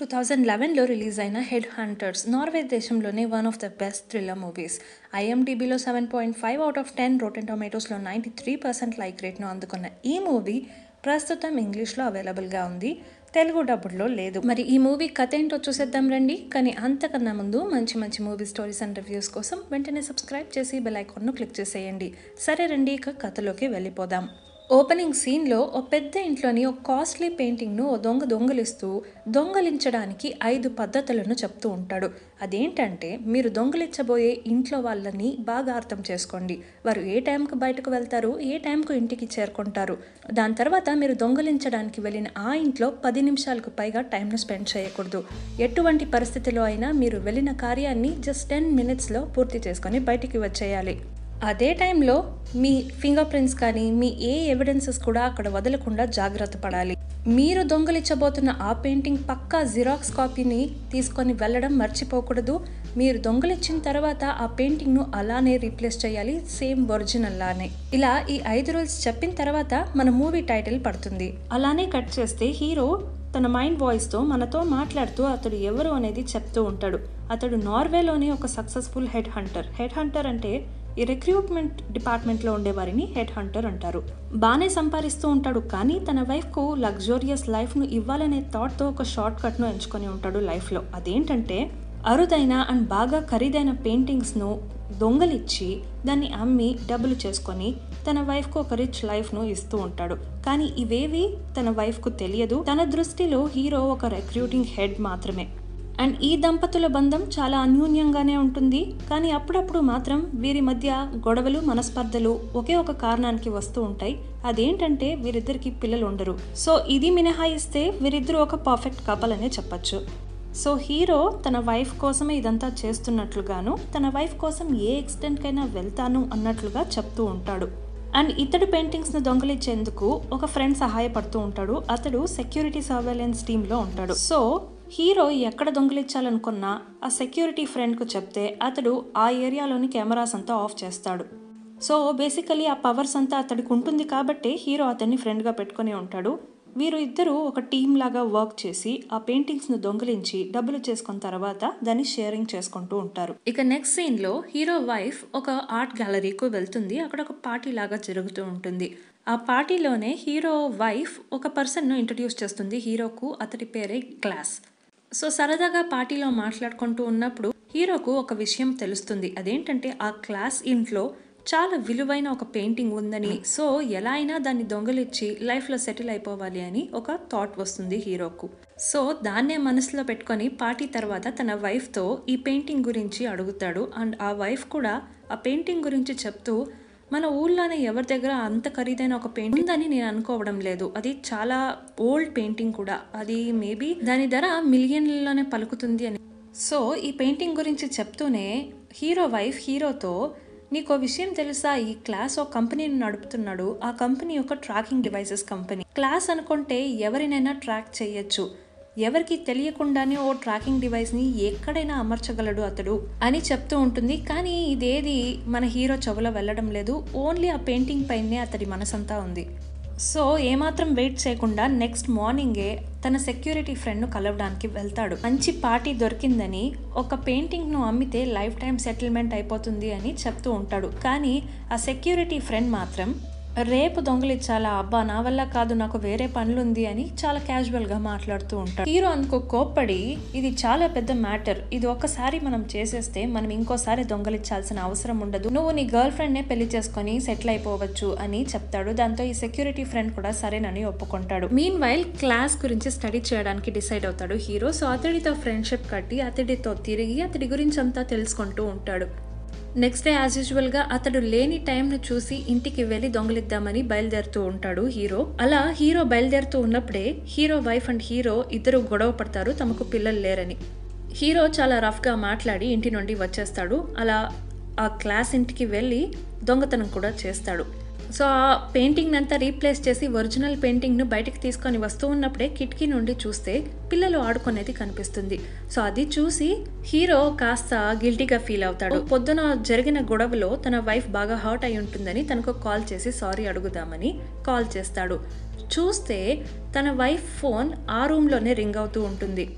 two thousand లెవెన్లో release అయిన head hunters Norway దేశంలోనే one of the best thriller movies ఐఎండిబిలో seven point five out of ten rotten టొమాటోస్లో ninety three percent like రేట్ను అందుకున్న ఈ మూవీ ప్రస్తుతం ఇంగ్లీష్లో అవైలబుల్గా ఉంది తెలుగు డబ్బుల్లో లేదు మరి ఈ మూవీ కథ ఏంటో చూసేద్దాం రండి కానీ అంతకన్నా ముందు మంచి మంచి మూవీ స్టోరీస్ అండ్ రివ్యూస్ కోసం వెంటనే సబ్స్క్రైబ్ చేసి బెల్ ఐకాన్ను క్లిక్ చేసేయండి సరే రండి ఇక కథలోకి వెళ్ళిపోదాం ఓపెనింగ్ సీన్లో ఓ పెద్ద ఇంట్లోని ఒక కాస్ట్లీ పెయింటింగ్ను ఓ దొంగ దొంగలిస్తూ దొంగలించడానికి ఐదు పద్ధతులను చెప్తూ ఉంటాడు అదేంటంటే మీరు దొంగలించబోయే ఇంట్లో వాళ్ళని బాగా అర్థం చేసుకోండి వారు ఏ టైంకి బయటకు వెళ్తారు ఏ టైంకు ఇంటికి చేరుకుంటారు దాని తర్వాత మీరు దొంగలించడానికి వెళ్ళిన ఆ ఇంట్లో పది నిమిషాలకు పైగా టైంను స్పెండ్ చేయకూడదు ఎటువంటి పరిస్థితిలో అయినా మీరు వెళ్ళిన కార్యాన్ని జస్ట్ టెన్ మినిట్స్లో పూర్తి చేసుకొని బయటికి వచ్చేయాలి అదే టైంలో మీ ఫింగర్ ప్రింట్స్ కానీ మీ ఏ ఎవిడెన్సెస్ కూడా అక్కడ వదలకుండా జాగ్రత్త పడాలి మీరు దొంగలించబోతున్న ఆ పెయింటింగ్ పక్కా జిరాక్స్ కాపీని తీసుకొని వెళ్ళడం మర్చిపోకూడదు మీరు దొంగలిచ్చిన తర్వాత ఆ పెయింటింగ్ను అలానే రీప్లేస్ చేయాలి సేమ్ ఒరిజినల్ లానే ఇలా ఈ ఐదు రూల్స్ చెప్పిన తర్వాత మన మూవీ టైటిల్ పడుతుంది అలానే కట్ చేస్తే హీరో తన మైండ్ వాయిస్తో మనతో మాట్లాడుతూ అతడు ఎవరు అనేది చెప్తూ ఉంటాడు అతడు నార్వేలోని ఒక successful head hunter head hunter అంటే ఈ రిక్రూట్మెంట్ డిపార్ట్మెంట్లో ఉండేవారిని హెడ్ హంటర్ అంటారు బాగానే సంపాదిస్తూ ఉంటాడు కానీ తన వైఫ్కు లగ్జూరియస్ లైఫ్ను ఇవ్వాలనే థాట్తో ఒక షార్ట్ కట్ను ఎంచుకొని ఉంటాడు లైఫ్లో అదేంటంటే అరుదైన అండ్ బాగా ఖరీదైన పెయింటింగ్స్ను దొంగలిచ్చి దాన్ని అమ్మి డబ్బులు చేసుకొని తన వైఫ్కు ఒక రిచ్ లైఫ్ను ఇస్తూ ఉంటాడు కానీ ఇవేవి తన వైఫ్కు తెలియదు తన దృష్టిలో హీరో ఒక రిక్రూటింగ్ హెడ్ మాత్రమే అండ్ ఈ దంపతుల బంధం చాలా అన్యూన్యంగానే ఉంటుంది కానీ అప్పుడప్పుడు మాత్రం వీరి మధ్య గొడవలు మనస్పర్ధలు ఒకే ఒక కారణానికి వస్తూ ఉంటాయి అదేంటంటే వీరిద్దరికి పిల్లలు ఉండరు సో ఇది మినహాయిస్తే వీరిద్దరూ ఒక పర్ఫెక్ట్ కపల్ అనే చెప్పచ్చు సో హీరో తన వైఫ్ కోసమే ఇదంతా చేస్తున్నట్లుగాను తన వైఫ్ కోసం ఏ ఎక్స్టెంట్కైనా వెళ్తాను అన్నట్లుగా చెప్తూ ఉంటాడు అండ్ ఇతడు పెయింటింగ్స్ను దొంగలిచ్చేందుకు ఒక ఫ్రెండ్ సహాయపడుతూ ఉంటాడు అతడు సెక్యూరిటీ సర్వేలెన్స్ టీంలో ఉంటాడు సో హీరో ఎక్కడ దొంగిలించాలనుకున్నా ఆ సెక్యూరిటీ ఫ్రెండ్కు చెప్తే అతడు ఆ ఏరియాలోని కెమెరాస్ అంతా ఆఫ్ చేస్తాడు సో బేసికలీ ఆ పవర్స్ అంతా అతడికి ఉంటుంది కాబట్టి హీరో అతన్ని ఫ్రెండ్గా పెట్టుకొని ఉంటాడు వీరు ఇద్దరు ఒక టీం లాగా వర్క్ చేసి ఆ పెయింటింగ్స్ను దొంగిలించి డబ్బులు చేసుకున్న తర్వాత దాన్ని షేరింగ్ చేసుకుంటూ ఉంటారు ఇక నెక్స్ట్ సీన్లో హీరో వైఫ్ ఒక ఆర్ట్ గ్యాలరీకి వెళ్తుంది అక్కడ ఒక పార్టీ లాగా జరుగుతూ ఉంటుంది ఆ పార్టీలోనే హీరో వైఫ్ ఒక పర్సన్ను ఇంట్రడ్యూస్ చేస్తుంది హీరోకు అతడి పేరే క్లాస్ సో సరదాగా పార్టీలో మాట్లాడుకుంటూ ఉన్నప్పుడు హీరోకు ఒక విషయం తెలుస్తుంది అదేంటంటే ఆ క్లాస్ ఇంట్లో చాలా విలువైన ఒక పెయింటింగ్ ఉందని సో ఎలా అయినా దాన్ని దొంగలిచ్చి లైఫ్లో సెటిల్ అయిపోవాలి అని ఒక థాట్ వస్తుంది హీరోకు సో దాన్నే మనసులో పెట్టుకొని పార్టీ తర్వాత తన వైఫ్తో ఈ పెయింటింగ్ గురించి అడుగుతాడు అండ్ ఆ వైఫ్ కూడా ఆ పెయింటింగ్ గురించి చెప్తూ మన ఊళ్ళోనే ఎవరి దగ్గర అంత ఖరీదైన ఒక పెయింటింగ్ ఉందని నేను అనుకోవడం లేదు అది చాలా ఓల్డ్ పెయింటింగ్ కూడా అది మేబీ దాని ధర మిలియన్లలోనే పలుకుతుంది అని సో ఈ పెయింటింగ్ గురించి చెప్తూనే హీరో వైఫ్ హీరోతో నీకు విషయం తెలుసా ఈ క్లాస్ ఒక కంపెనీని నడుపుతున్నాడు ఆ కంపెనీ ఒక ట్రాకింగ్ డివైసెస్ కంపెనీ క్లాస్ అనుకుంటే ఎవరినైనా ట్రాక్ చేయొచ్చు ఎవరికి తెలియకుండానే ఓ ట్రాకింగ్ డివైస్ని ఎక్కడైనా అమర్చగలడు అతడు అని చెప్తూ ఉంటుంది కానీ ఇదేది మన హీరో చెవులో వెళ్ళడం లేదు ఓన్లీ ఆ పెయింటింగ్ పైనే అతడి మనసంతా ఉంది సో ఏమాత్రం వెయిట్ చేయకుండా నెక్స్ట్ మార్నింగే తన సెక్యూరిటీ ఫ్రెండ్ను కలవడానికి వెళ్తాడు మంచి పార్టీ దొరికిందని ఒక పెయింటింగ్ను అమ్మితే లైఫ్ టైం సెటిల్మెంట్ అయిపోతుంది అని చెప్తూ ఉంటాడు కానీ ఆ సెక్యూరిటీ ఫ్రెండ్ మాత్రం రేపు దొంగలిచ్చాలా అబ్బా నా వల్ల కాదు నాకు వేరే పనులుంది అని చాలా క్యాజువల్ గా మాట్లాడుతూ ఉంటాడు హీరో అనుకో కోప్పడి ఇది చాలా పెద్ద మ్యాటర్ ఇది ఒక్కసారి మనం చేసేస్తే మనం ఇంకోసారి దొంగలిచ్చాల్సిన అవసరం ఉండదు నువ్వు నీ గర్ల్ ఫ్రెండ్ నే పెళ్లి చేసుకొని సెటిల్ అయిపోవచ్చు అని చెప్తాడు దాంతో ఈ సెక్యూరిటీ ఫ్రెండ్ కూడా సరేనని ఒప్పుకుంటాడు మీన్ వైల్ క్లాస్ గురించి స్టడీ చేయడానికి డిసైడ్ అవుతాడు హీరో సో అతడితో ఫ్రెండ్షిప్ కట్టి అతడితో తిరిగి అతడి గురించి అంతా తెలుసుకుంటూ ఉంటాడు నెక్స్ట్ డే యాజ్ యూజువల్గా అతడు లేని టైంను చూసి ఇంటికి వెళ్ళి దొంగలిద్దామని బయలుదేరుతూ ఉంటాడు హీరో అలా హీరో బయలుదేరుతూ ఉన్నప్పుడే హీరో వైఫ్ అండ్ హీరో ఇద్దరు గొడవ పడతారు తమకు పిల్లలు లేరని హీరో చాలా రఫ్గా మాట్లాడి ఇంటి నుండి వచ్చేస్తాడు అలా ఆ క్లాస్ ఇంటికి వెళ్ళి దొంగతనం కూడా చేస్తాడు సో ఆ పెయింటింగ్ అంతా రీప్లేస్ చేసి ఒరిజినల్ పెయింటింగ్ను బయటకు తీసుకొని వస్తూ ఉన్నప్పుడే కిటికీ నుండి చూస్తే పిల్లలు ఆడుకునేది కనిపిస్తుంది సో అది చూసి హీరో కాస్త గిల్టీగా ఫీల్ అవుతాడు పొద్దున జరిగిన గొడవలో తన వైఫ్ బాగా హర్ట్ అయి ఉంటుందని తనకు కాల్ చేసి సారీ అడుగుదామని కాల్ చేస్తాడు చూస్తే తన వైఫ్ ఫోన్ ఆ రూమ్లోనే రింగ్ అవుతూ ఉంటుంది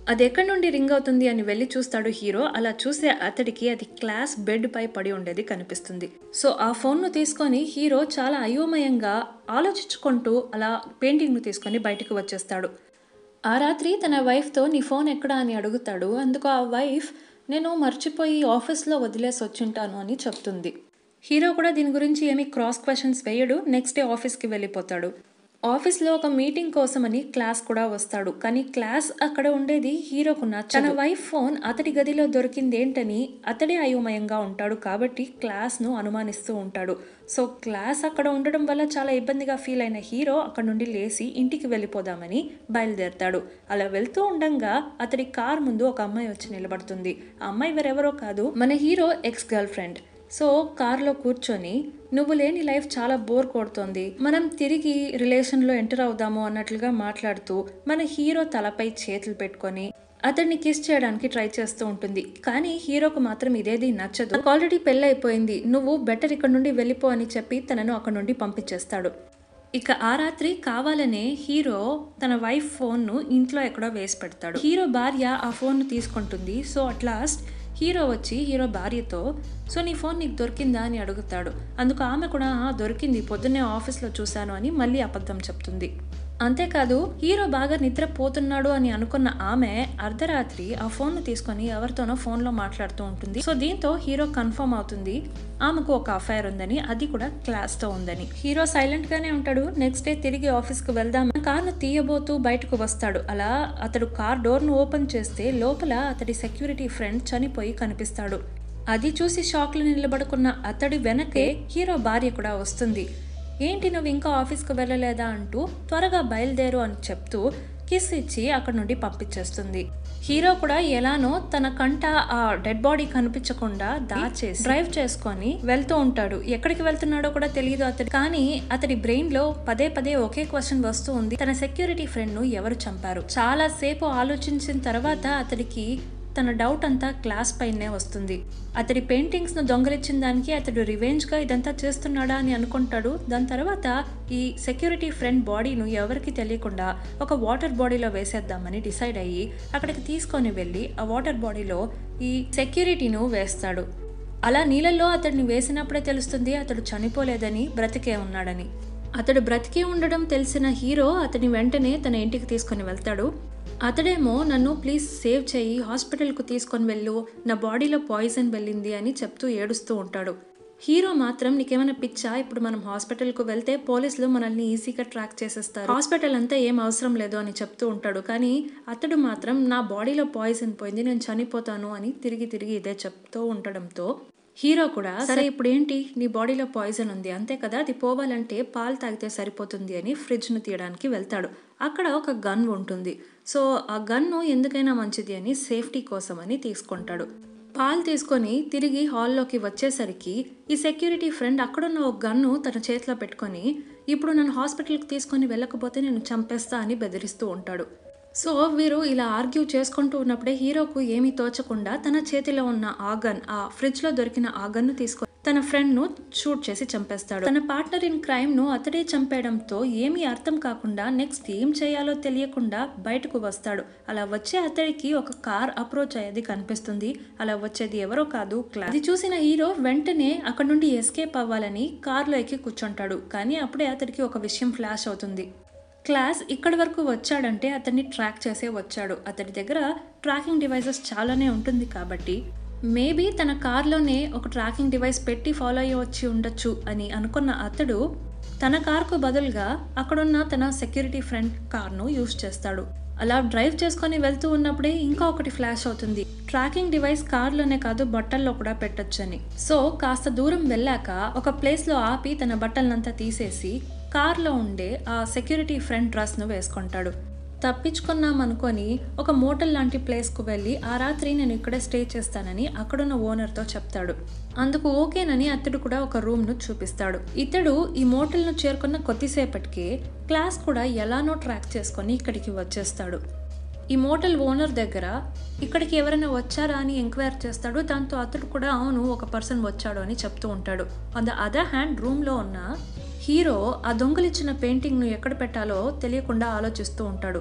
అది ఎక్కడి నుండి రింగ్ అవుతుంది అని వెళ్ళి చూస్తాడు హీరో అలా చూసే అతడికి అది క్లాస్ బెడ్ పై పడి ఉండేది కనిపిస్తుంది సో ఆ ఫోన్ను తీసుకొని హీరో చాలా అయోమయంగా ఆలోచించుకుంటూ అలా పెయింటింగ్ను తీసుకొని బయటకు వచ్చేస్తాడు ఆ రాత్రి తన వైఫ్తో నీ ఫోన్ ఎక్కడా అని అడుగుతాడు అందుకు ఆ వైఫ్ నేను మర్చిపోయి ఆఫీస్లో వదిలేసి వచ్చింటాను అని చెప్తుంది హీరో కూడా దీని గురించి ఏమీ క్రాస్ క్వశ్చన్స్ వేయడు నెక్స్ట్ డే ఆఫీస్కి వెళ్ళిపోతాడు ఆఫీస్లో ఒక మీటింగ్ కోసమని క్లాస్ కూడా వస్తాడు కానీ క్లాస్ అక్కడ ఉండేది హీరోకు నచ్చదు తన వైఫ్ ఫోన్ అతడి గదిలో దొరికిందేంటని అతడే అయోమయంగా ఉంటాడు కాబట్టి క్లాస్ను అనుమానిస్తూ ఉంటాడు సో క్లాస్ అక్కడ ఉండడం వల్ల చాలా ఇబ్బందిగా ఫీల్ అయిన హీరో అక్కడ నుండి లేచి ఇంటికి వెళ్ళిపోదామని బయలుదేరతాడు అలా వెళ్తూ ఉండంగా అతడి కార్ ముందు ఒక అమ్మాయి వచ్చి నిలబడుతుంది ఆ అమ్మాయి వేరెవరో కాదు మన hero ex girlfriend so కార్లో కూర్చొని నువ్వు లేని లైఫ్ చాలా బోర్ కొడుతోంది మనం తిరిగి రిలేషన్లో ఎంటర్ అవుదాము అన్నట్లుగా మాట్లాడుతూ మన హీరో తలపై చేతులు పెట్టుకొని అతన్ని కిస్ చేయడానికి ట్రై చేస్తూ ఉంటుంది కానీ హీరోకు మాత్రం ఇదేది నచ్చదు నాకు ఆల్రెడీ పెళ్ళైపోయింది నువ్వు బెటర్ ఇక్కడ నుండి వెళ్ళిపో అని చెప్పి తనను అక్కడ నుండి పంపించేస్తాడు ఇక ఆ రాత్రి కావాలనే హీరో తన వైఫ్ ఫోన్ను ఇంట్లో ఎక్కడో వేసి పెడతాడు హీరో భార్య ఆ ఫోన్ను తీసుకుంటుంది సో అట్ లాస్ట్ హీరో వచ్చి హీరో భార్యతో సో నీ ఫోన్ నీకు దొరికిందా అని అడుగుతాడు అందుకు ఆమె కూడా "ఆ, దొరికింది పొద్దున్నే ఆఫీస్లో చూశాను అని మళ్ళీ అబద్ధం చెప్తుంది అంతేకాదు హీరో బాగా నిద్రపోతున్నాడు అని అనుకున్న ఆమె అర్ధరాత్రి ఆ ఫోన్ను తీసుకొని ఎవరితోనో ఫోన్లో మాట్లాడుతూ ఉంటుంది సో దీంతో హీరో కన్ఫర్మ్ అవుతుంది ఆమెకు ఒక అఫైర్ ఉందని అది కూడా క్లాస్తో ఉందని హీరో సైలెంట్ గానే ఉంటాడు నెక్స్ట్ డే తిరిగి ఆఫీస్కి వెళ్దాం కార్ను తీయబోతూ బయటకు వస్తాడు అలా అతడు కార్ డోర్ను ఓపెన్ చేస్తే లోపల అతడి సెక్యూరిటీ ఫ్రెండ్ చనిపోయి కనిపిస్తాడు అది చూసి షాక్లో నిలబడుకున్న అతడి వెనకే హీరో భార్య కూడా వస్తుంది ఏంటి నువ్వు ఇంకా ఆఫీస్కి వెళ్ళలేదా అంటూ త్వరగా బయలుదేరు అని చెప్తూ కిస్ ఇచ్చి అక్కడ నుండి పంపించేస్తుంది హీరో కూడా ఎలానో తన కంట ఆ డెడ్ బాడీ కనిపించకుండా దాచేసి డ్రైవ్ చేసుకొని వెళ్తూ ఉంటాడు ఎక్కడికి వెళ్తున్నాడో కూడా తెలియదు అతడు కానీ అతడి బ్రెయిన్ లో పదే పదే ఒకే క్వశ్చన్ వస్తూ ఉంది తన సెక్యూరిటీ ఫ్రెండ్ ను ఎవరు చంపారు చాలా సేపు ఆలోచించిన తర్వాత అతడికి తన డౌట్ అంతా క్లాస్ పైనే వస్తుంది అతడి పెయింటింగ్స్ ను దొంగలిచ్చిన దానికి అతడు రివెంజ్ గా ఇదంతా చేస్తున్నాడా అని అనుకుంటాడు దాని తర్వాత ఈ సెక్యూరిటీ ఫ్రెండ్ బాడీను ఎవరికి తెలియకుండా ఒక వాటర్ బాడీలో వేసేద్దామని డిసైడ్ అయ్యి అక్కడికి తీసుకొని వెళ్ళి ఆ వాటర్ బాడీలో ఈ సెక్యూరిటీను వేస్తాడు అలా నీళ్ళల్లో అతడిని వేసినప్పుడే తెలుస్తుంది అతడు చనిపోలేదని బ్రతికే ఉన్నాడని అతడు బ్రతికే ఉండడం తెలిసిన హీరో అతని వెంటనే తన ఇంటికి తీసుకొని వెళ్తాడు అతడేమో నన్ను ప్లీజ్ సేవ్ చేయి హాస్పిటల్కు తీసుకొని వెళ్ళు నా బాడీలో పాయిజన్ వెళ్ళింది అని చెప్తూ ఏడుస్తూ ఉంటాడు హీరో మాత్రం నీకేమైనా పిచ్చా ఇప్పుడు మనం హాస్పిటల్కు వెళ్తే పోలీసులు మనల్ని ఈజీగా ట్రాక్ చేసేస్తారు హాస్పిటల్ అంతా ఏం అవసరం లేదు అని చెప్తూ ఉంటాడు కానీ అతడు మాత్రం నా బాడీలో పాయిజన్ పోయింది నేను చనిపోతాను అని తిరిగి తిరిగి ఇదే చెప్తూ ఉండడంతో హీరో కూడా సరే ఇప్పుడు ఏంటి నీ బాడీలో పాయిజన్ ఉంది అంతే కదా అది పోవాలంటే పాలు తాగితే సరిపోతుంది అని ఫ్రిడ్జ్ను తీయడానికి వెళ్తాడు అక్కడ ఒక గన్ ఉంటుంది సో ఆ గన్ను ఎందుకైనా మంచిది అని సేఫ్టీ కోసం అని తీసుకుంటాడు పాలు తీసుకొని తిరిగి హాల్లోకి వచ్చేసరికి ఈ సెక్యూరిటీ ఫ్రెండ్ అక్కడున్న ఒక గన్ను తన చేతిలో పెట్టుకొని ఇప్పుడు నన్ను హాస్పిటల్కి తీసుకొని వెళ్ళకపోతే నేను చంపేస్తా అని బెదిరిస్తూ ఉంటాడు సో వీరు ఇలా ఆర్గ్యూ చేసుకుంటూ ఉన్నప్పుడే హీరోకు ఏమీ తోచకుండా తన చేతిలో ఉన్న ఆ గన్ ఆ ఫ్రిడ్జ్ లో దొరికిన ఆ గన్ను తీసుకొని తన ఫ్రెండ్ ను షూట్ చేసి చంపేస్తాడు తన పార్ట్నర్ ఇన్ క్రైమ్ ను అతడే చంపేయడంతో ఏమీ అర్థం కాకుండా నెక్స్ట్ ఏం చేయాలో తెలియకుండా బయటకు వస్తాడు అలా వచ్చే అతడికి ఒక కార్ అప్రోచ్ అయ్యేది కనిపిస్తుంది అలా వచ్చేది ఎవరో కాదు క్లాస్ అది చూసిన హీరో వెంటనే అక్కడ నుండి ఎస్కేప్ అవ్వాలని కార్లో ఎక్కి కూర్చుంటాడు కానీ అప్పుడే అతడికి ఒక విషయం ఫ్లాష్ అవుతుంది క్లాస్ ఇక్కడి వరకు వచ్చాడంటే అతన్ని ట్రాక్ చేసే వచ్చాడు అతడి దగ్గర ట్రాకింగ్ డివైసెస్ చాలానే ఉంటుంది కాబట్టి మేబీ తన కార్లోనే ఒక ట్రాకింగ్ డివైస్ పెట్టి ఫాలో అయ్యి వచ్చి ఉండొచ్చు అని అనుకున్న అతడు తన కార్కు బదులుగా అక్కడున్న తన సెక్యూరిటీ ఫ్రెండ్ కార్ను యూజ్ చేస్తాడు అలా డ్రైవ్ చేసుకొని వెళ్తూ ఉన్నప్పుడే ఇంకా ఒకటి ఫ్లాష్ అవుతుంది ట్రాకింగ్ డివైస్ కార్లోనే కాదు బట్టల్లో కూడా పెట్టొచ్చని సో కాస్త దూరం వెళ్ళాక ఒక ప్లేస్లో ఆపి తన బట్టలనంతా తీసేసి కార్లో ఉండే ఆ సెక్యూరిటీ ఫ్రంట్ డ్రెస్ను వేసుకుంటాడు తప్పించుకున్నాం అనుకొని ఒక మోటల్ లాంటి ప్లేస్కు వెళ్ళి ఆ రాత్రి నేను ఇక్కడే స్టే చేస్తానని అక్కడున్న ఓనర్తో చెప్తాడు అందుకు ఓకేనని అతడు కూడా ఒక రూమ్ను చూపిస్తాడు ఇతడు ఈ మోటల్ను చేరుకున్న కొద్దిసేపటికే క్లాస్ కూడా ఎలానో ట్రాక్ చేసుకొని ఇక్కడికి వచ్చేస్తాడు ఈ మోటల్ ఓనర్ దగ్గర ఇక్కడికి ఎవరైనా వచ్చారా అని ఎంక్వైర్ చేస్తాడు దాంతో అతడు కూడా అవును ఒక పర్సన్ వచ్చాడు అని చెప్తూ ఉంటాడు ఆన్ ద అదర్ హ్యాండ్ రూమ్లో ఉన్న హీరో ఆ దొంగలిచ్చిన పెయింటింగ్ను ఎక్కడ పెట్టాలో తెలియకుండా ఆలోచిస్తూ ఉంటాడు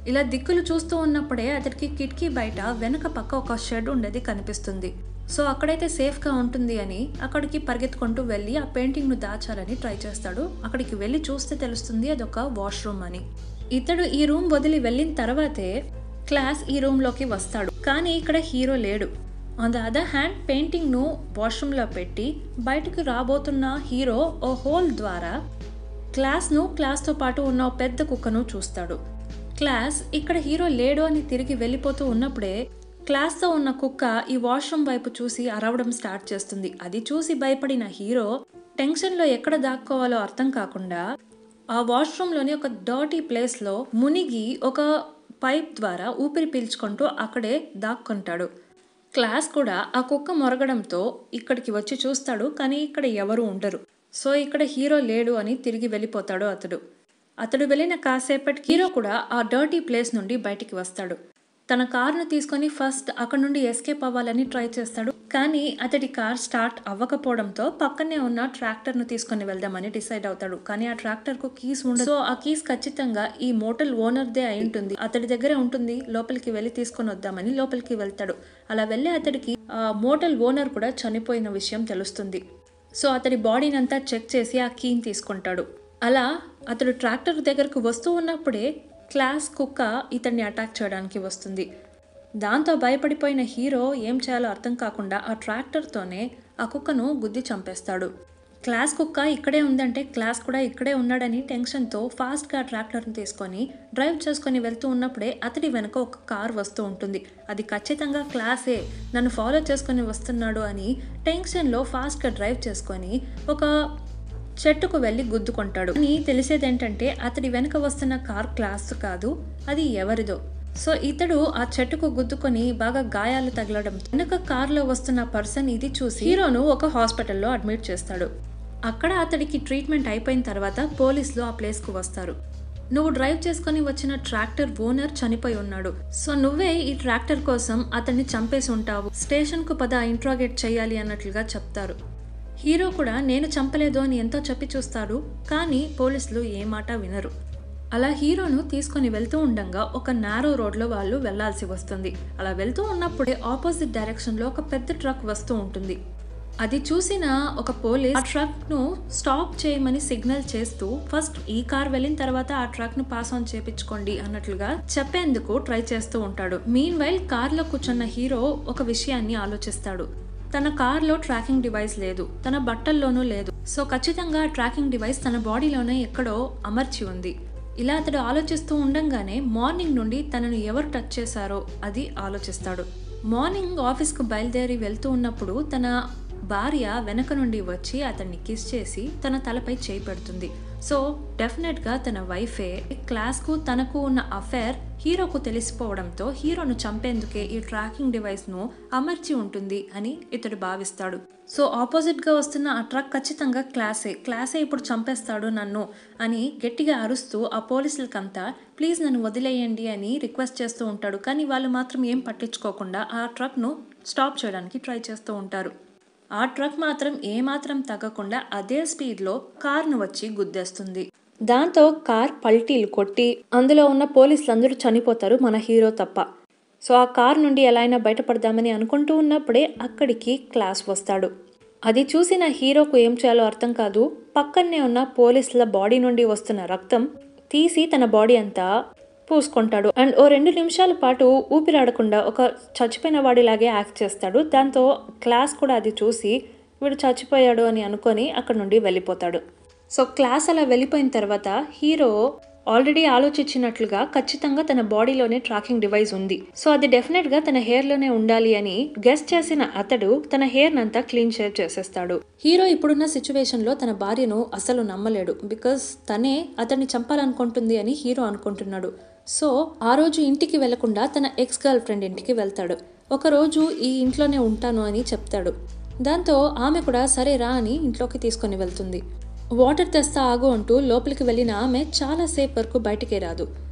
ఇలా దిక్కులు చూస్తూ ఉన్నప్పుడే అతడికి కిటికీ బయట వెనక పక్క ఒక షెడ్ ఉండేది కనిపిస్తుంది సో అక్కడైతే సేఫ్గా ఉంటుంది అని అక్కడికి పరిగెత్తుకుంటూ వెళ్ళి ఆ పెయింటింగ్ను దాచాలని ట్రై చేస్తాడు అక్కడికి వెళ్ళి చూస్తే తెలుస్తుంది అదొక వాష్రూమ్ అని ఇతడు ఈ రూమ్ వదిలి వెళ్ళిన తర్వాతే క్లాస్ ఈ రూమ్లోకి వస్తాడు కానీ ఇక్కడ హీరో లేడు ఆన్ ద అదర్ హ్యాండ్ పెయింటింగ్ను వాష్రూమ్లో పెట్టి బయటకు రాబోతున్న హీరో ఓ హోల్ ద్వారా క్లాస్ను క్లాస్తో పాటు ఉన్న ఓ పెద్ద కుక్కను చూస్తాడు క్లాస్ ఇక్కడ హీరో లేడు అని తిరిగి వెళ్ళిపోతూ ఉన్నప్పుడే క్లాస్తో ఉన్న కుక్క ఈ వాష్రూమ్ వైపు చూసి అరవడం స్టార్ట్ చేస్తుంది అది చూసి భయపడిన హీరో టెన్షన్లో ఎక్కడ దాక్కోవాలో అర్థం కాకుండా ఆ వాష్రూమ్లోని ఒక డర్టీ ప్లేస్లో మునిగి ఒక పైప్ ద్వారా ఊపిరి పీల్చుకుంటూ అక్కడే దాక్కుంటాడు క్లాస్ కూడా ఆ కుక్క మొరగడంతో ఇక్కడికి వచ్చి చూస్తాడు కానీ ఇక్కడ ఎవరు ఉండరు సో ఇక్కడ హీరో లేడు అని తిరిగి వెళ్ళిపోతాడు అతడు అతడు వెళ్ళిన కాసేపటి హీరో కూడా ఆ డర్టీ ప్లేస్ నుండి బయటికి వస్తాడు తన కార్ను తీసుకొని ఫస్ట్ అక్కడ నుండి ఎస్కేప్ అవ్వాలని ట్రై చేస్తాడు కానీ అతడి కార్ స్టార్ట్ అవ్వకపోవడంతో పక్కనే ఉన్న ట్రాక్టర్ను తీసుకొని వెళ్దామని డిసైడ్ అవుతాడు కానీ ఆ ట్రాక్టర్కు కీస్ ఉండదు సో ఆ కీస్ ఖచ్చితంగా ఈ మోటల్ ఓనర్దే అయి ఉంటుంది అతడి దగ్గరే ఉంటుంది లోపలికి వెళ్ళి తీసుకొని వద్దామని లోపలికి వెళ్తాడు అలా వెళ్ళి అతడికి ఆ మోటల్ ఓనర్ కూడా చనిపోయిన విషయం తెలుస్తుంది సో అతడి బాడీని అంతా చెక్ చేసి ఆ కీని తీసుకుంటాడు అలా అతడు ట్రాక్టర్ దగ్గరకు వస్తూ ఉన్నప్పుడే క్లాస్ కుక్క ఇతన్ని అటాక్ చేయడానికి వస్తుంది దాంతో భయపడిపోయిన హీరో ఏం చేయాలో అర్థం కాకుండా ఆ ట్రాక్టర్తోనే ఆ కుక్కను గుద్ది చంపేస్తాడు క్లాస్ కుక్క ఇక్కడే ఉందంటే క్లాస్ కూడా ఇక్కడే ఉన్నాడని టెన్షన్తో ఫాస్ట్గా ట్రాక్టర్ని తీసుకొని డ్రైవ్ చేసుకొని వెళ్తూ ఉన్నప్పుడే అతడి వెనుక ఒక కార్ వస్తూ ఉంటుంది అది ఖచ్చితంగా క్లాసే నన్ను ఫాలో చేసుకొని వస్తున్నాడు అని టెన్షన్లో ఫాస్ట్గా డ్రైవ్ చేసుకొని ఒక చెట్టుకు వెళ్ళి గుద్దుకుంటాడు అని తెలిసేది ఏంటంటే అతడి వెనుక వస్తున్న కార్ క్లాస్ కాదు అది ఎవరిదో సో ఇతడు ఆ చెట్టుకు గుద్దుకొని బాగా గాయాలు తగలడం వెనుక కారులో వస్తున్న పర్సన్ ఇది చూసి హీరోను ఒక హాస్పిటల్లో అడ్మిట్ చేస్తాడు అక్కడ అతడికి ట్రీట్మెంట్ అయిపోయిన తర్వాత పోలీసులు ఆ ప్లేస్కు వస్తారు నువ్వు డ్రైవ్ చేసుకొని వచ్చిన ట్రాక్టర్ ఓనర్ చనిపోయి ఉన్నాడు సో నువ్వే ఈ ట్రాక్టర్ కోసం అతన్ని చంపేసి ఉంటావు స్టేషన్కు పద ఇంట్రాగేట్ చేయాలి అన్నట్లుగా చెప్తారు హీరో కూడా నేను చంపలేదు అని ఎంతో చెప్పి చూస్తాడు కానీ పోలీసులు ఏ మాట వినరు అలా హీరోను తీసుకొని వెళ్తూ ఉండగా ఒక నారో రోడ్లో వాళ్ళు వెళ్లాల్సి వస్తుంది అలా వెళ్తూ ఉన్నప్పుడే ఆపోజిట్ డైరెక్షన్లో ఒక పెద్ద ట్రక్ వస్తూ ఉంటుంది అది చూసిన ఒక పోలీస్ ఆ ట్రక్ ను స్టాప్ చేయమని సిగ్నల్ చేస్తూ ఫస్ట్ ఈ కార్ వెళ్ళిన తర్వాత ఆ ట్రక్ ను పాస్ ఆన్ చేపించుకోండి అన్నట్లుగా చెప్పేందుకు ట్రై చేస్తూ ఉంటాడు మీన్ వైల్ కార్ లో కూర్చున్న హీరో ఒక విషయాన్ని ఆలోచిస్తాడు తన కార్లో ట్రాకింగ్ డివైస్ లేదు తన బట్టల్లోనూ లేదు సో ఖచ్చితంగా ట్రాకింగ్ డివైస్ తన బాడీలోనే ఎక్కడో అమర్చి ఉంది ఇలా అతడు ఆలోచిస్తూ ఉండంగానే మార్నింగ్ నుండి తనను ఎవరు టచ్ చేశారో అది ఆలోచిస్తాడు మార్నింగ్ ఆఫీస్కు బయలుదేరి వెళ్తూ ఉన్నప్పుడు తన భార్య వెనక నుండి వచ్చి అతన్ని కిస్ చేసి తన తలపై చేయి పెడుతుంది సో డెఫినెట్గా తన వైఫే క్లాస్కు తనకు ఉన్న అఫేర్ హీరోకు తెలిసిపోవడంతో హీరోను చంపేందుకే ఈ ట్రాకింగ్ డివైస్ను అమర్చి ఉంటుంది అని ఇతడు భావిస్తాడు సో ఆపోజిట్గా వస్తున్న ఆ ట్రక్ ఖచ్చితంగా క్లాసే క్లాసే ఇప్పుడు చంపేస్తాడు నన్ను అని గట్టిగా అరుస్తూ ఆ పోలీసులకంతా ప్లీజ్ నన్ను వదిలేయండి అని రిక్వెస్ట్ చేస్తూ ఉంటాడు కానీ వాళ్ళు మాత్రం ఏం పట్టించుకోకుండా ఆ ట్రక్ను స్టాప్ చేయడానికి ట్రై చేస్తూ ఉంటారు ఆ ట్రక్ మాత్రం ఏమాత్రం తగ్గకుండా అదే స్పీడ్లో కార్ను వచ్చి గుద్దేస్తుంది దాంతో కార్ పల్టీలు కొట్టి అందులో ఉన్న పోలీసులందరూ చనిపోతారు మన హీరో తప్ప సో ఆ కార్ నుండి ఎలా అయినా బయటపడదామని అనుకుంటూ ఉన్నప్పుడే అక్కడికి క్లాస్ వస్తాడు అది చూసిన హీరోకు ఏం చేయాలో అర్థం కాదు పక్కనే ఉన్న పోలీసుల బాడీ నుండి వస్తున్న రక్తం తీసి తన బాడీ అంతా పూసుకుంటాడు అండ్ ఓ రెండు నిమిషాల పాటు ఊపిరాడకుండా ఒక చచ్చిపోయిన వాడిలాగే యాక్ట్ చేస్తాడు దాంతో క్లాస్ కూడా అది చూసి వీడు చచ్చిపోయాడు అని అనుకొని అక్కడ నుండి వెళ్ళిపోతాడు సో క్లాస్ అలా వెళ్ళిపోయిన తర్వాత హీరో ఆల్రెడీ ఆలోచించినట్లుగా ఖచ్చితంగా తన బాడీలోనే ట్రాకింగ్ డివైస్ ఉంది సో అది డెఫినెట్గా తన హెయిర్లోనే ఉండాలి అని గెస్ట్ చేసిన అతడు తన హెయిర్ నంతా క్లీన్ షేర్ చేసేస్తాడు హీరో ఇప్పుడున్న సిచ్యువేషన్లో తన భార్యను అసలు నమ్మలేడు బికాస్ తనే అతన్ని చంపాలనుకుంటుంది అని హీరో అనుకుంటున్నాడు సో ఆ రోజు ఇంటికి వెళ్లకుండా తన ఎక్స్ గర్ల్ ఫ్రెండ్ ఇంటికి వెళ్తాడు ఒకరోజు ఈ ఇంట్లోనే ఉంటాను అని చెప్తాడు దాంతో ఆమె కూడా సరే రా అని ఇంట్లోకి తీసుకొని వెళ్తుంది వాటర్ తెస్తా ఆగు అంటూ లోపలికి వెళ్ళిన ఆమె చాలాసేపు వరకు బయటికే రాదు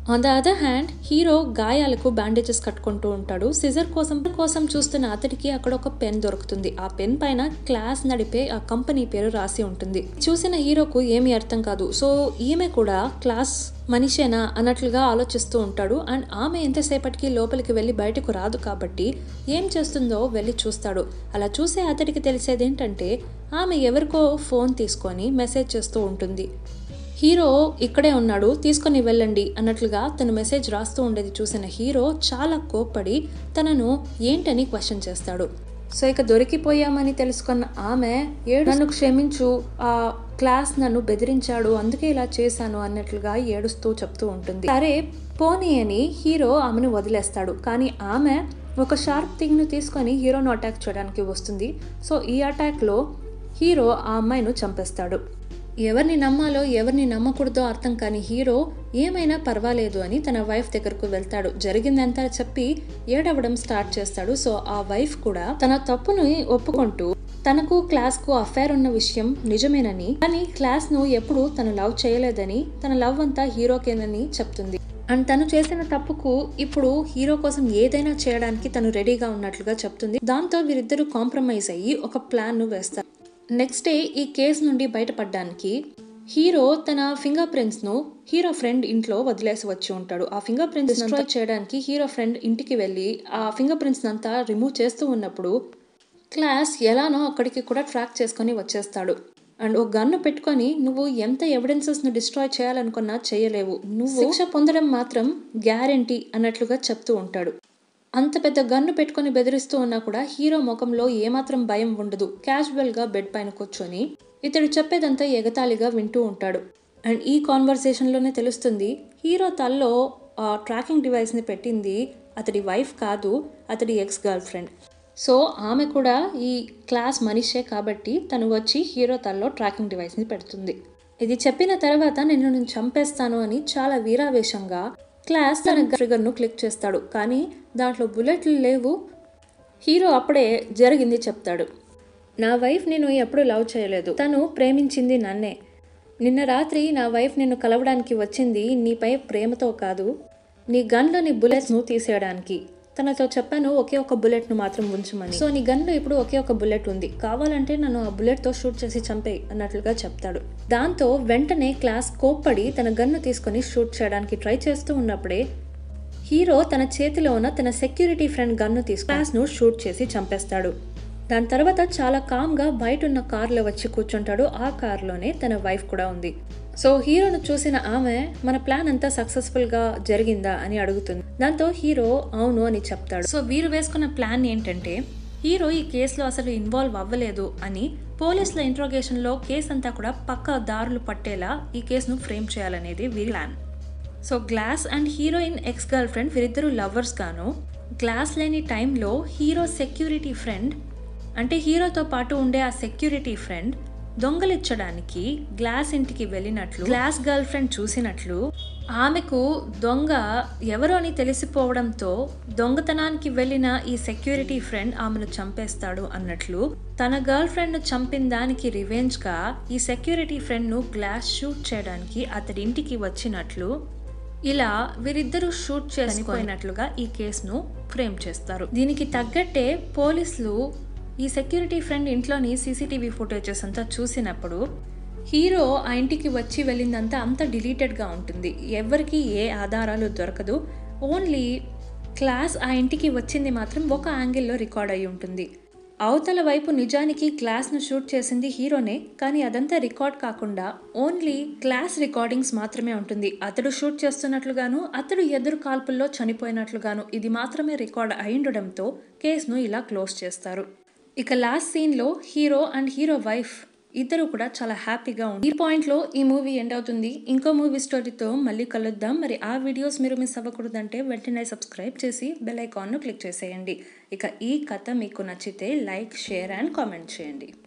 on the other hand hero గాయాలకు బ్యాండేజెస్ కట్టుకుంటూ ఉంటాడు సిజర్ కోసం కోసం చూస్తున్న అతడికి అక్కడ ఒక పెన్ దొరుకుతుంది ఆ పెన్ పైన క్లాస్ నడిపే ఆ కంపెనీ పేరు రాసి ఉంటుంది చూసిన హీరోకు ఏమీ అర్థం కాదు సో ఈమె కూడా క్లాస్ మనిషేనా అన్నట్లుగా ఆలోచిస్తూ ఉంటాడు అండ్ ఆమె ఎంతసేపటికి లోపలికి వెళ్ళి బయటకు రాదు కాబట్టి ఏం చేస్తుందో వెళ్ళి చూస్తాడు అలా చూసే అతడికి తెలిసేది ఏంటంటే ఆమె ఎవరికో ఫోన్ తీసుకొని మెసేజ్ చేస్తూ ఉంటుంది హీరో ఇక్కడే ఉన్నాడు తీసుకొని వెళ్ళండి అన్నట్లుగా తను మెసేజ్ రాస్తూ ఉండేది చూసిన హీరో చాలా కోప్పడి తనను ఏంటని క్వశ్చన్ చేస్తాడు సో ఇక దొరికిపోయామని తెలుసుకున్న ఆమె ఏడు నన్ను క్షమించు ఆ క్లాస్ నన్ను బెదిరించాడు అందుకే ఇలా చేశాను అన్నట్లుగా ఏడుస్తూ చెప్తూ ఉంటుంది సరే పోనీ అని హీరో ఆమెను వదిలేస్తాడు కానీ ఆమె ఒక షార్ప్ థింగ్ను తీసుకొని హీరోను అటాక్ చేయడానికి వస్తుంది సో ఈ అటాక్లో హీరో ఆ అమ్మాయిను చంపేస్తాడు ఎవరిని నమ్మాలో ఎవరిని నమ్మకూడదో అర్థం కాని హీరో ఏమైనా పర్వాలేదు అని తన వైఫ్ దగ్గరకు వెళ్తాడు జరిగిందంతా చెప్పి ఏడవడం స్టార్ట్ చేస్తాడు సో ఆ వైఫ్ కూడా తన తప్పుని ఒప్పుకుంటూ తనకు క్లాస్ కు అఫైర్ ఉన్న విషయం నిజమేనని కానీ క్లాస్ ను ఎప్పుడు తను లవ్ చేయలేదని తన లవ్ అంతా హీరోకేనని చెప్తుంది అండ్ తను చేసిన తప్పుకు ఇప్పుడు హీరో కోసం ఏదైనా చేయడానికి తను రెడీగా ఉన్నట్లుగా చెప్తుంది దాంతో వీరిద్దరూ కాంప్రమైజ్ అయ్యి ఒక ప్లాన్ ను వేస్తారు నెక్స్ట్ డే ఈ కేసు నుండి బయటపడడానికి హీరో తన ఫింగర్ ప్రింట్స్ ను హీరో ఫ్రెండ్ ఇంట్లో వదిలేసి వచ్చి ఉంటాడు ఆ ఫింగర్ ప్రింట్స్ డిస్ట్రాయ్ చేయడానికి హీరో ఫ్రెండ్ ఇంటికి వెళ్ళి ఆ ఫింగర్ ప్రింట్స్ అంతా రిమూవ్ చేస్తూ ఉన్నప్పుడు క్లాస్ ఎలానో అక్కడికి కూడా ట్రాక్ చేసుకొని వచ్చేస్తాడు అండ్ ఒక గన్ను పెట్టుకొని నువ్వు ఎంత ఎవిడెన్సెస్ ను డిస్ట్రాయ్ చేయాలనుకున్నా చేయలేవు నువ్వు శిక్ష పొందడం మాత్రం గ్యారంటీ అన్నట్లుగా చెప్తూ ఉంటాడు అంత పెద్ద గన్ను పెట్టుకొని బెదిరిస్తూ ఉన్నా కూడా హీరో ముఖంలో ఏమాత్రం భయం ఉండదు క్యాజువల్ గా బెడ్ పైన కూర్చొని ఇతడు చెప్పేదంతా ఎగతాళిగా వింటూ ఉంటాడు అండ్ ఈ కాన్వర్సేషన్ లోనే తెలుస్తుంది హీరో తల్లో ఆ ట్రాకింగ్ డివైస్ ని పెట్టింది అతడి వైఫ్ కాదు అతడి ఎక్స్ గర్ల్ ఫ్రెండ్ సో ఆమె కూడా ఈ క్లాస్ మనిషే కాబట్టి తను వచ్చి హీరో తల్లో ట్రాకింగ్ డివైస్ ని పెడుతుంది ఇది చెప్పిన తర్వాత నేను నేను చంపేస్తాను అని చాలా వీరావేశంగా క్లాస్ తన ట్రిగర్ ను క్లిక్ చేస్తాడు కానీ దాంట్లో బుల్లెట్లు లేవు హీరో అప్పుడే జరిగింది చెప్తాడు నా వైఫ్ నేను ఎప్పుడు లవ్ చేయలేదు తను ప్రేమించింది నన్నే నిన్న రాత్రి నా వైఫ్ నిన్ను కలవడానికి వచ్చింది నీపై ప్రేమతో కాదు నీ గన్లోని బుల్లెట్స్ను తీసేయడానికి తనతో చెప్పాను ఒకే ఒక బుల్లెట్ను మాత్రం ఉంచమని సో నీ గన్లో ఇప్పుడు ఒకే ఒక బుల్లెట్ ఉంది కావాలంటే నన్ను ఆ బుల్లెట్తో షూట్ చేసి చంపేయి అన్నట్లుగా చెప్తాడు దాంతో వెంటనే క్లాస్ కోప్పడి తన గన్ను తీసుకొని షూట్ చేయడానికి ట్రై చేస్తూ ఉన్నప్పుడే హీరో తన చేతిలో ఉన్న తన సెక్యూరిటీ ఫ్రెండ్ గన్ను తీసుకు క్లాస్ను షూట్ చేసి చంపేస్తాడు దాని తర్వాత చాలా కామ్గా బయట ఉన్న కార్లో వచ్చి కూర్చుంటాడు ఆ కార్లోనే తన వైఫ్ కూడా ఉంది సో హీరోను చూసిన ఆమె మన ప్లాన్ అంతా సక్సెస్ఫుల్ గా జరిగిందా అని అడుగుతుంది దాంతో హీరో అవును అని చెప్తాడు సో వీరు వేసుకున్న ప్లాన్ ఏంటంటే హీరో ఈ కేసులో అసలు ఇన్వాల్వ్ అవ్వలేదు అని పోలీసుల ఇంట్రోగేషన్ లో కేసు అంతా కూడా పక్క దారులు పట్టేలా ఈ కేసును ఫ్రేమ్ చేయాలనేది వీరి plan so Clas and heroine ex girlfriend వీరిద్దరూ లవర్స్ గాను గ్లాస్ లేని టైంలో హీరో సెక్యూరిటీ ఫ్రెండ్ అంటే హీరోతో పాటు ఉండే ఆ సెక్యూరిటీ ఫ్రెండ్ దొంగలిచ్చడానికి గ్లాస్ ఇంటికి వెళ్ళినట్లు గ్లాస్ గర్ల్ ఫ్రెండ్ చూసినట్లు ఆమెకు దొంగ ఎవరో అని తెలిసిపోవడంతో దొంగతనానికి వెళ్ళిన ఈ సెక్యూరిటీ ఫ్రెండ్ ఆమెను చంపేస్తాడు అన్నట్లు తన గర్ల్ ఫ్రెండ్ ను చంపిన దానికి రివెంజ్ గా ఈ సెక్యూరిటీ ఫ్రెండ్ ను గ్లాస్ షూట్ చేయడానికి అతడి ఇంటికి వచ్చినట్లు ఇలా వీరిద్దరూ షూట్ చేసుకున్నట్లుగా ఈ కేసును ఫ్రేమ్ చేస్తారు దీనికి తగ్గట్టే పోలీసులు ఈ సెక్యూరిటీ ఫ్రెండ్ ఇంట్లోని సీసీటీవీ ఫుటేజెస్ అంతా చూసినప్పుడు హీరో ఆ ఇంటికి వచ్చి వెళ్ళిందంతా అంత డిలీటెడ్గా ఉంటుంది ఎవరికి ఏ ఆధారాలు దొరకదు ఓన్లీ క్లాస్ ఆ ఇంటికి వచ్చింది మాత్రం ఒక యాంగిల్లో రికార్డ్ అయి ఉంటుంది అవతల వైపు నిజానికి క్లాస్ను షూట్ చేసింది హీరోనే కానీ అదంతా రికార్డ్ కాకుండా ఓన్లీ క్లాస్ రికార్డింగ్స్ మాత్రమే ఉంటుంది అతడు షూట్ చేస్తున్నట్లుగాను అతడు ఎదురు కాల్పుల్లో చనిపోయినట్లుగాను ఇది మాత్రమే రికార్డ్ అయిండడంతో కేసును ఇలా క్లోజ్ చేస్తారు ఇక లాస్ట్ సీన్లో హీరో అండ్ హీరో వైఫ్ ఇద్దరు కూడా చాలా హ్యాపీగా ఉంది ఈ పాయింట్లో ఈ మూవీ ఎండ్ అవుతుంది ఇంకో మూవీ స్టోరీతో మళ్ళీ కలుద్దాం మరి ఆ వీడియోస్ మీరు మిస్ అవ్వకూడదంటే వెంటనే సబ్స్క్రైబ్ చేసి బెల్ ఐకాన్ను క్లిక్ చేసేయండి ఇక ఈ కథ మీకు నచ్చితే లైక్ షేర్ అండ్ కామెంట్ చేయండి